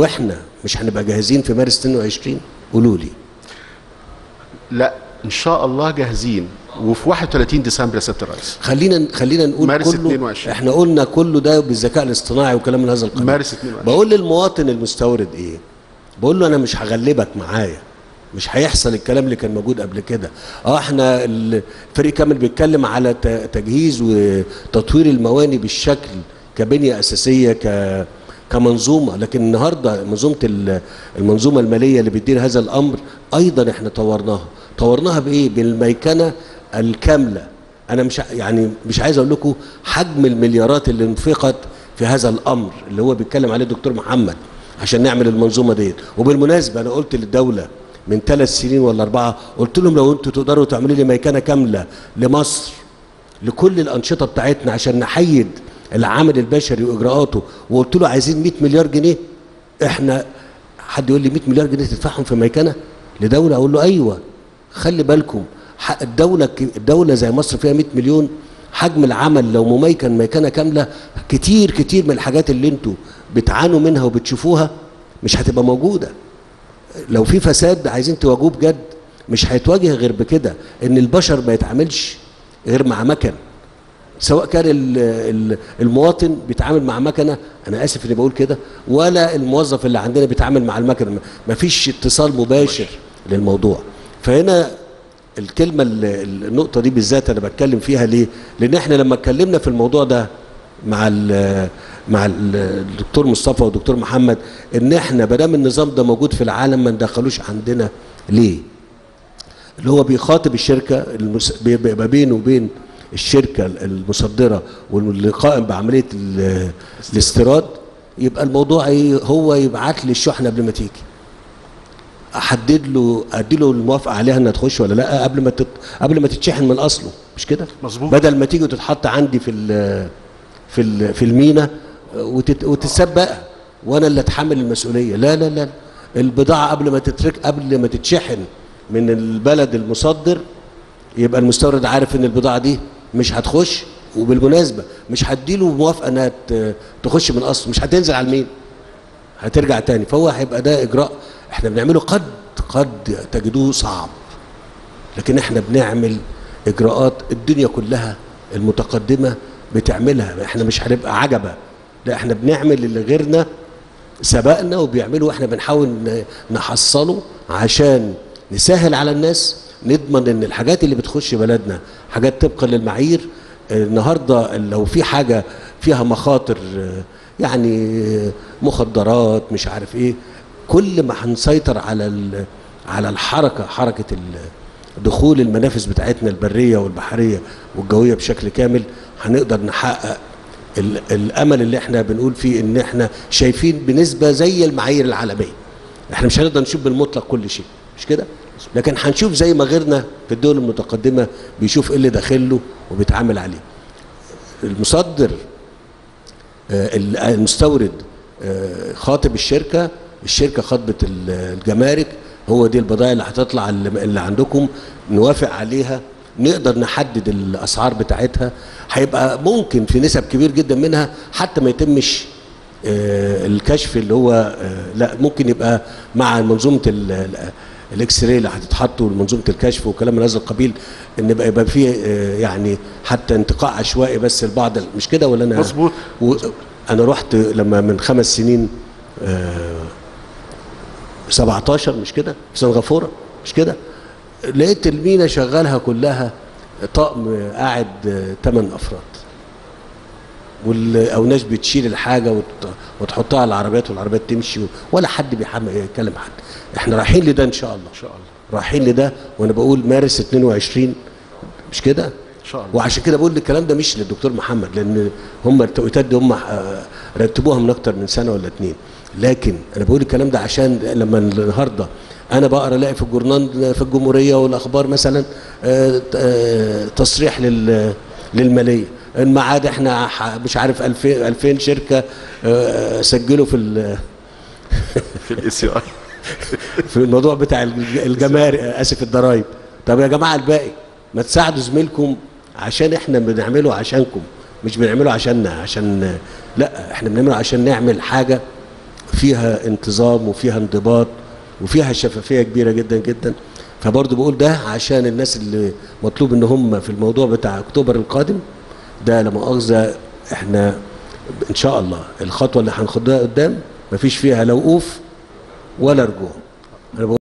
واحنا مش هنبقى جاهزين في مارس 22 قولوا لي لا ان شاء الله جاهزين وفي 31 ديسمبر يا سياده الرئيس خلينا خلينا نقول مارس كله 22. احنا قلنا كله ده بالذكاء الاصطناعي وكلام من هذا القبيل مارس 22. بقول للمواطن المستورد ايه بقول له انا مش هغلبك معايا مش هيحصل الكلام اللي كان موجود قبل كده اه احنا الفريق كامل بيتكلم على ت- تجهيز وتطوير المواني بالشكل كبنيه اساسيه ك كمنظومه لكن النهارده منظومه ال- المنظومه الماليه اللي بتدير هذا الامر ايضا احنا طورناها طورناها بايه بالميكنه الكامله انا مش ع- يعني مش عايز اقول لكم حجم المليارات اللي انفقت في هذا الامر اللي هو بيتكلم عليه الدكتور محمد عشان نعمل المنظومه ديت وبالمناسبه انا قلت للدوله من ثلاث سنين ولا اربعه قلت لهم لو انتوا تقدروا تعملوا لي ميكنه كامله لمصر لكل الانشطه بتاعتنا عشان نحيد العامل البشري واجراءاته وقلت له عايزين 100 مليار جنيه احنا حد يقول لي 100 مليار جنيه تدفعهم في ميكنه لدوله اقول له ايوه خلي بالكم حق الدوله الدوله زي مصر فيها 100 مليون حجم العمل لو مميكن ميكنه كامله كتير كتير من الحاجات اللي انتوا بتعانوا منها وبتشوفوها مش هتبقى موجوده لو في فساد عايزين تواجهوه بجد مش هيتواجه غير بكده ان البشر ما يتعاملش غير مع مكن سواء كان ال- ال- المواطن بيتعامل مع مكنه انا اسف اني بقول كده ولا الموظف اللي عندنا بيتعامل مع المكنه ما فيش اتصال مباشر للموضوع فهنا الكلمه ال- ال- النقطه دي بالذات انا بتكلم فيها ليه لان احنا لما اتكلمنا في الموضوع ده مع ال مع ال- الدكتور مصطفى والدكتور محمد ان احنا ما دام النظام ده موجود في العالم ما ندخلوش عندنا ليه اللي هو بيخاطب الشركه المس... بيبقى بينه وبين الشركه المصدره واللي قائم بعمليه ال- الاستيراد يبقى الموضوع ايه هو يبعت لي الشحنه قبل ما تيجي احدد له ادي له الموافقه عليها انها تخش ولا لا قبل ما تت... قبل ما تتشحن من اصله مش كده مظبوط. بدل ما تيجي وتتحط عندي في ال... في ال... في المينا وتت... وتتسبق وانا اللي اتحمل المسؤوليه لا لا لا البضاعه قبل ما تترك قبل ما تتشحن من البلد المصدر يبقى المستورد عارف ان البضاعه دي مش هتخش وبالمناسبه مش هديله موافقه انها ت- تخش من اصله مش هتنزل على المين هترجع تاني فهو هيبقى ده اجراء احنا بنعمله قد قد تجدوه صعب لكن احنا بنعمل اجراءات الدنيا كلها المتقدمه بتعملها احنا مش هنبقى عجبه لا احنا بنعمل اللي غيرنا سبقنا وبيعملوا واحنا بنحاول ن- نحصله عشان نسهل على الناس نضمن ان الحاجات اللي بتخش بلدنا حاجات طبقا للمعايير آه، النهارده لو في حاجه فيها مخاطر آه، يعني آه، مخدرات مش عارف ايه كل ما هنسيطر على ال- على الحركه حركه ال- دخول المنافذ بتاعتنا البريه والبحريه والجويه بشكل كامل هنقدر نحقق ال- الامل اللي احنا بنقول فيه ان احنا شايفين بنسبه زي المعايير العالميه احنا مش هنقدر نشوف بالمطلق كل شيء مش كده لكن هنشوف زي ما غيرنا في الدول المتقدمه بيشوف ايه اللي داخل له وبيتعامل عليه المصدر آه، ال- المستورد آه، خاطب الشركه الشركه خاطبت ال- الجمارك هو دي البضائع اللي هتطلع اللي اللي عندكم نوافق عليها نقدر نحدد الاسعار بتاعتها هيبقى ممكن في نسب كبير جدا منها حتى ما يتمش آه، الكشف اللي هو آه، لا ممكن يبقى مع منظومه ال- ال- الاكس راي اللي هتتحط ومنظومه الكشف وكلام من هذا القبيل ان يبقى يبقى فيه آه، يعني حتى انتقاء عشوائي بس لبعض ال- مش كده ولا انا مظبوط. و... انا رحت لما من خمس سنين آه 17 مش كده في سنغافوره مش كده لقيت المينا شغالها كلها طقم قاعد 8 افراد والاوناش بتشيل الحاجه وت... وتحطها على العربيات والعربيات تمشي ولا حد بيحمل يكلم حد احنا رايحين لده ان شاء الله ان شاء الله رايحين لده وانا بقول مارس 22 مش كده ان شاء الله وعشان كده بقول الكلام ده مش للدكتور محمد لان هم التوقيتات دي هم آه، رتبوها من اكتر من سنه ولا اتنين لكن انا بقول الكلام ده عشان لما النهارده انا بقرا الاقي في الجورنال في الجمهوريه والاخبار مثلا آه، آه، تصريح لل للماليه الميعاد احنا ح- مش عارف 2000 2000 شركه آه، سجلوا في ال- في الاي سي اي في الموضوع بتاع الج- الجمارك اسف الضرايب طب يا جماعه الباقي ما تساعدوا زميلكم عشان احنا بنعمله عشانكم مش بنعمله عشاننا عشان لا احنا بنعمله عشان نعمل حاجه وفيها انتظام وفيها انضباط وفيها شفافيه كبيره جدا جدا فبرضه بقول ده عشان الناس اللي مطلوب ان هم في الموضوع بتاع اكتوبر القادم ده لا مؤاخذه احنا ان شاء الله الخطوه اللي هناخدها قدام مفيش فيها لا وقوف ولا رجوع انا بقول